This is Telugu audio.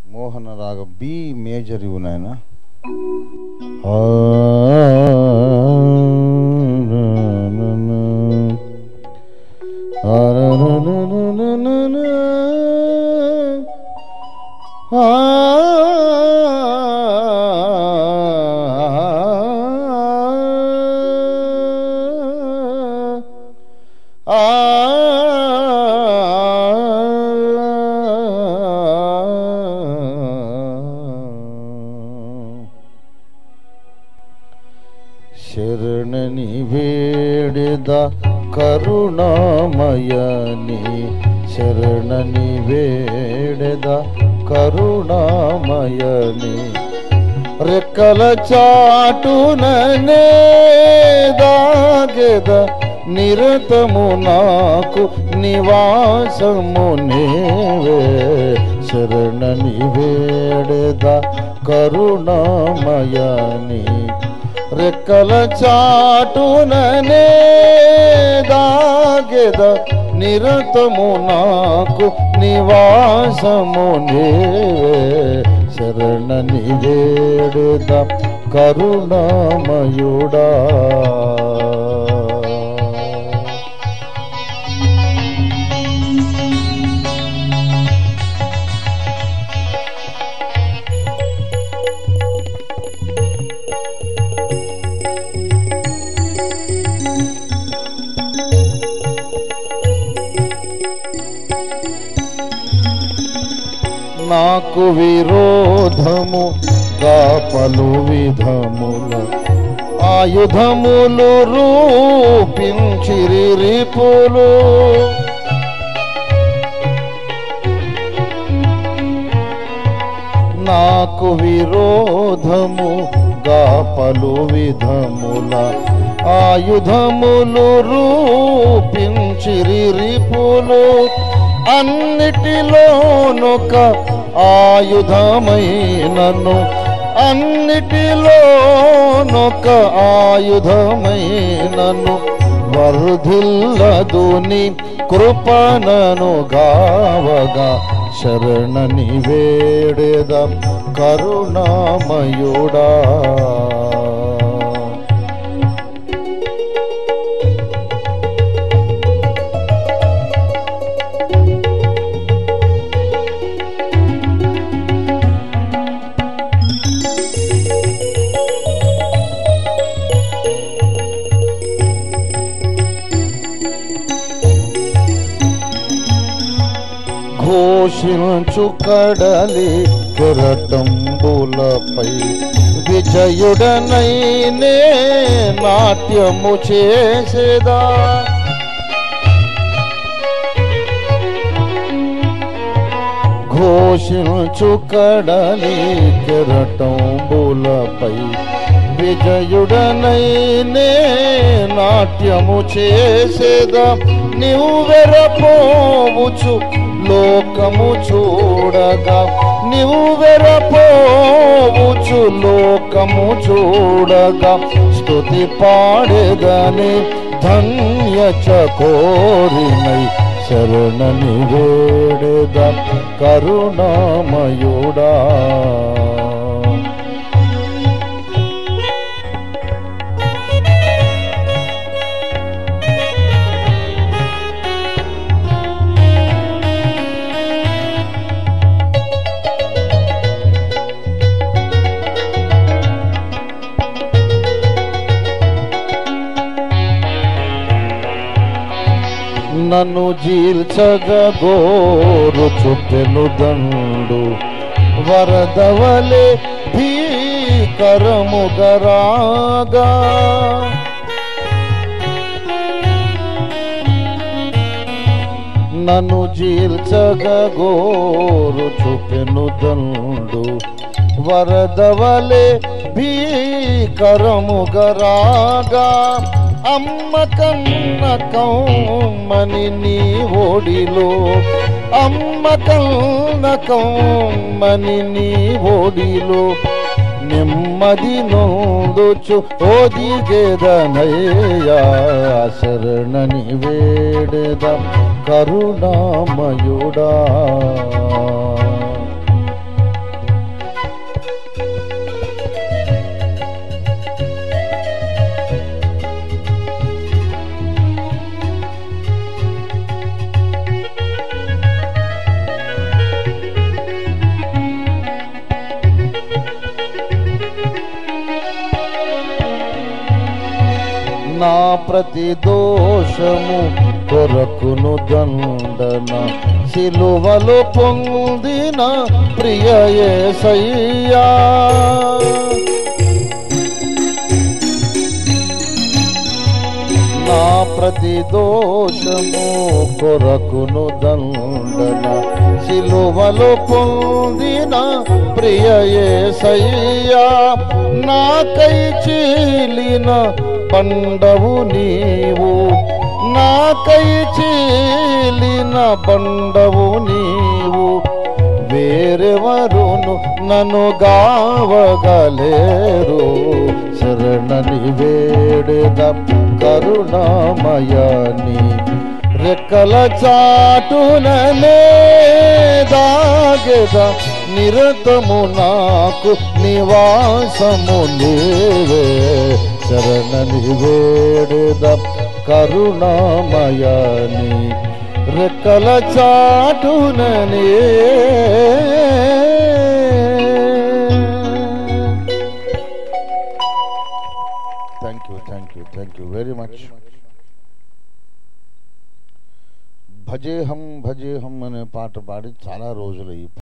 మోహన రాగం బి మేజర్ ఇవి నాయన ఆ, నా, నా, నా. ఆ, నా, నా, నా, నా, నా, నా. ఆ, ఆ, శరణని వేడెద కరుణామయని శరణని వేడెద కరుణామయని రెక్కల చాటుననే దాగెద నిరతము నాకు నివాసము నీవే శరణని వేడెద కరుణామయని రెక్కల చాటుననే దాగెద నిరతము నాకు నివాసము నీవే శరణని వేడుద కరుణామయుడా నాకు విరోధము పలు విధముల ఆయుధములు రూపించిరి రిపులు నాకు విరోధము పలు విధముల ఆయుధములు రూపించిరి రిపులు అన్నిటిలోనొక ఆయుధమైనను అన్నిటిలోనొక ఆయుధమైనను వర్ధిల్లదుని కృపణను గావగా శరణని వేడెద కరుణామయుడా ఘోషించు కడలి కిరటంబులపై విజయుడనై నే నాట్యము చేసేదా ఘోషించు కడలి కిరటంబులపై విజయుడనై నే నాట్యము చేసేదా నివ్వెరపోవచ్చు లోకము చూడగా నివ్వెరపోవచ్చు లోకము చూడగా స్తుతి పాడేదని ధన్య చకోరినై శరణని వేడెద కరుణామయుడా నన్ను జీల్చగోరు చుట్టెను దండు వరదవలే భీకరముగరాగా నన్ను జీల్చగోరు చుట్టెను దండు వరదవలే భీకరముగరాగా అమ్మ కన్న కమ్మని నీ ఓడిలో అమ్మ కన్న కమ్మని నీ ఓడిలో నెమ్మది నోందుచు ఓదిగేదనయ్యా శరణని వేడెద కరుణామయుడా నా ప్రతి దోషము కొరకును దండన సిలువలు పొందిన ప్రియ యేసయ్యా నా ప్రతి దోషము కొరకును దండన సిలువలు పొందిన ప్రియ యేసయ్యా నాకై చీలిన పండవు నీవు నాకై చీలిన పండవు నీవు వేరెవరును నన్ను గావగలేరు శరణని వేడెద కరుణామయాని రెక్కల చాటునలే దాగెద నిరతము నాకు నివాసము నీవే శరణని వేడెద కరుణామయాని రెక్కల చాటుననే thank you thank you thank you very much భజేహం భజేహం అనే పాట పాడి చాలా రోజులు ఈ